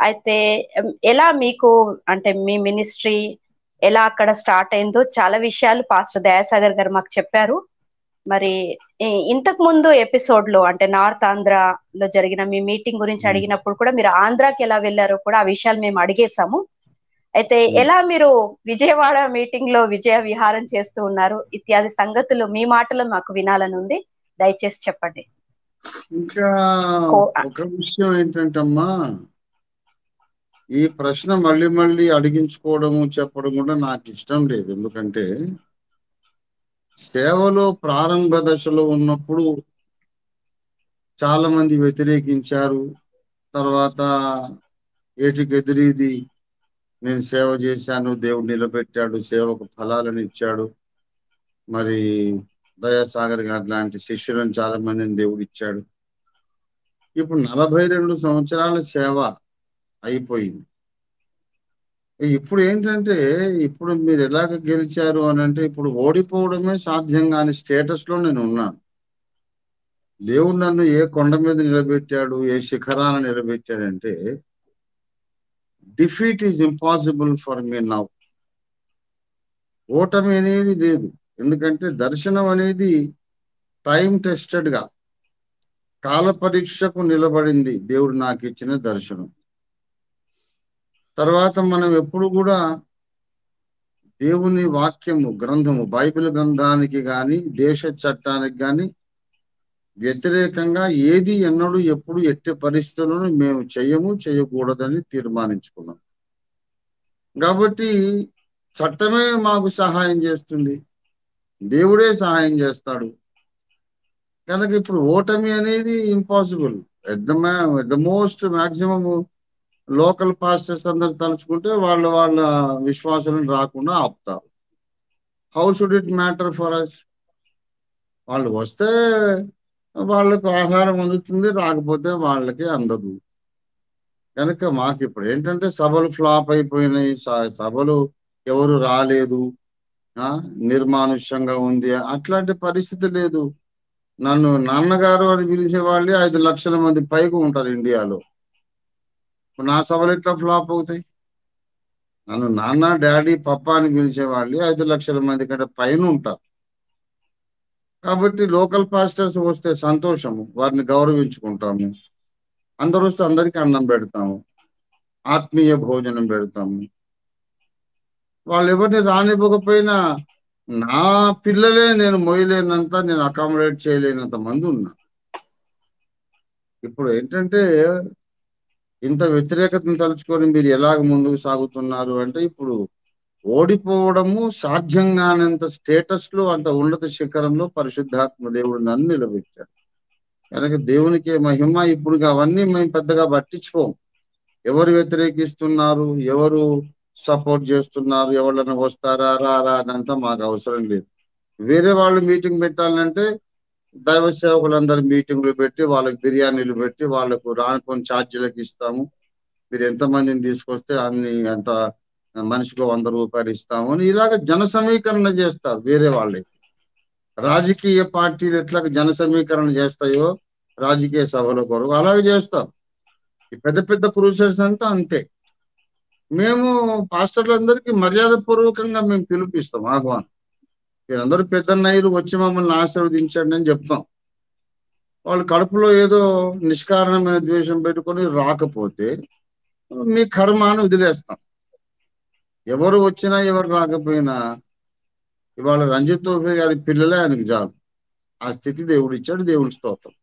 అయితే ఉమ్, ఎలా మీకు అంటే మీ మినిస్ట్రీ ఎలా అక్కడ స్టార్ట్ అయిందో చాలా విషయాలు పాస్టర్ దయాసాగర్ గారు మాకు చెప్పారు మరి ఈ- ఇంతకు ముందు ఎపిసోడ్ లో అంటే నార్త్ ఆంధ్రాలో జరిగిన మీ మీటింగ్ గురించి Hmm. అడిగినప్పుడు కూడా మీరు ఆంధ్రాకి ఎలా వెళ్ళారో కూడా ఆ విషయాలు మేము అడిగేశాము అయితే Hmm. ఎలా మీరు విజయవాడ మీటింగ్ లో విజయ విహారం చేస్తూ ఉన్నారు ఇత్యాది సంగతులు మీ మాటలో మాకు వినాలని ఉంది దయచేసి చెప్పండి ఇంకా కో- ఒక విషయం ఏంటంటమ్మా ఈ ప్రశ్న మళ్ళీ మళ్ళీ అడిగించుకోవడము చెప్పడం కూడా నాకు ఇష్టం లేదు ఎందుకంటే సేవలో ప్రారంభ దశలో ఉన్నప్పుడు చాలా మంది వ్యతిరేకించారు తర్వాత ఏటికెదిరిది నేను సేవ చేశాను దేవుడు నిలబెట్టాడు సేవకు ఫలాలను ఇచ్చాడు మరి దయాసాగర్ గారు లాంటి శిష్యులను చాలా మందిని దేవుడు ఇచ్చాడు ఇప్పుడు నలభై రెండు సంవత్సరాల సేవ అయిపోయింది ఇప్పుడు ఏంటంటే ఇప్పుడు మీరు ఎలాగ గెలిచారు అని అంటే ఇప్పుడు ఓడిపోవడమే సాధ్యం కాని స్టేటస్ లో నేను ఉన్నాను దేవుడు నన్ను ఏ కొండ మీద నిలబెట్టాడు ఏ శిఖరాన నిలబెట్టాడంటే defeat is impossible for me now ఓటమి అనేది లేదు ఎందుకంటే దర్శనం అనేది టైం టెస్టెడ్ గా కాల పరీక్షకు నిలబడింది దేవుడు నాకు ఇచ్చిన దర్శనం తర్వాత మనం ఎప్పుడు కూడా దేవుని వాక్యము గ్రంథము బైబిల్ గ్రంథానికి గాని దేశ చట్టానికి గాని వ్యతిరేకంగా ఏది ఎన్నడూ ఎప్పుడు ఎట్టి పరిస్థితులను మేము చేయము చేయకూడదని తీర్మానించుకున్నాం కాబట్టి చట్టమే మాకు సహాయం చేస్తుంది దేవుడే సహాయం చేస్తాడు కనుక ఇప్పుడు ఓటమి అనేది impossible at the at the most maximum local pastors అందరు తలుచుకుంటే వాళ్ళ వాళ్ళ విశ్వాసాలను రాకుండా ఆపుతారు how should it matter for us వాళ్ళు వస్తే వాళ్ళకు ఆహారం అందుతుంది రాకపోతే వాళ్ళకి అందదు కనుక మాకు ఇప్పుడు ఏంటంటే సభలు ఫ్లాప్ అయిపోయినాయి స- సభలు ఎవరు రాలేదు ఆ నిర్మానుష్యంగా ఉంది అట్లాంటి పరిస్థితి లేదు నన్ను నాన్నగారు అని పిలిచే వాళ్ళే ఐదు లక్షల మంది పైకి ఉంటారు ఇండియాలో ఇప్పుడు నా సభలు ఎట్లా ఫ్లాప్ అవుతాయి నన్ను నాన్న డాడీ పప్పా అని పిలిచే వాళ్ళే ఐదు లక్షల మంది కంటే పైన ఉంటారు కాబట్టి లోకల్ పాస్టర్స్ వస్తే సంతోషము వారిని గౌరవించుకుంటాము అందరూ వస్తే అందరికీ అన్నం పెడతాము ఆత్మీయ భోజనం పెడతాము వాళ్ళు ఎవరిని రానివ్వకపోయినా నా పిల్లలే నేను మోయలేనంత నేను అకామిడేట్ చేయలేనంత మంది ఉన్నా ఇప్పుడు ఏంటంటే ఇంత వ్యతిరేకతను తలుచుకొని మీరు ఎలాగ ముందుకు సాగుతున్నారు అంటే ఇప్పుడు ఓడిపోవడము సాధ్యం కానంత స్టేటస్ లో అంత ఉన్నత శిఖరంలో పరిశుద్ధాత్మ దేవుడు నన్ను నిలబెట్టాడు కనుక దేవునికి మహిమ ఇప్పుడు అవన్నీ మేము పెద్దగా పట్టించుకోం ఎవరు వ్యతిరేకిస్తున్నారు ఎవరు సపోర్ట్ చేస్తున్నారు ఎవరైనా వస్తారా రారా అదంతా మాకు అవసరం లేదు వేరే వాళ్ళు మీటింగ్ పెట్టాలంటే దైవ సేవకులందరూ మీటింగ్లు పెట్టి వాళ్ళకి బిర్యానీలు పెట్టి వాళ్ళకు రానుకొని ఛార్జీలకు ఇస్తాము మీరు ఎంత మందిని తీసుకొస్తే అన్ని అంత మనిషికి వంద రూపాయలు ఇస్తాము అని ఇలాగ జన సమీకరణ చేస్తారు వేరే వాళ్ళే రాజకీయ పార్టీలు ఎట్లా జన సమీకరణ చేస్తాయో రాజకీయ సభల కొరకు అలాగే చేస్తారు ఈ పెద్ద పెద్ద క్రూసర్స్ అంతా అంతే మేము పాస్టర్లందరికీ మర్యాద పూర్వకంగా మేము పిలిపిస్తాం ఆహ్వానం మీరందరూ పెద్దన్నయ్యలు వచ్చి మమ్మల్ని ఆశీర్వదించండి అని చెప్తాం వాళ్ళు కడుపులో ఏదో నిష్కారణమైన ద్వేషం పెట్టుకొని రాకపోతే మీ కర్మాను వదిలేస్తాం ఎవరు వచ్చినా ఎవరు రాకపోయినా ఇవాళ రంజిత్ తోఫీ గారి పిల్లలే ఆయనకు చాలు ఆ స్థితి దేవుడు ఇచ్చాడు దేవుడి స్తోత్రం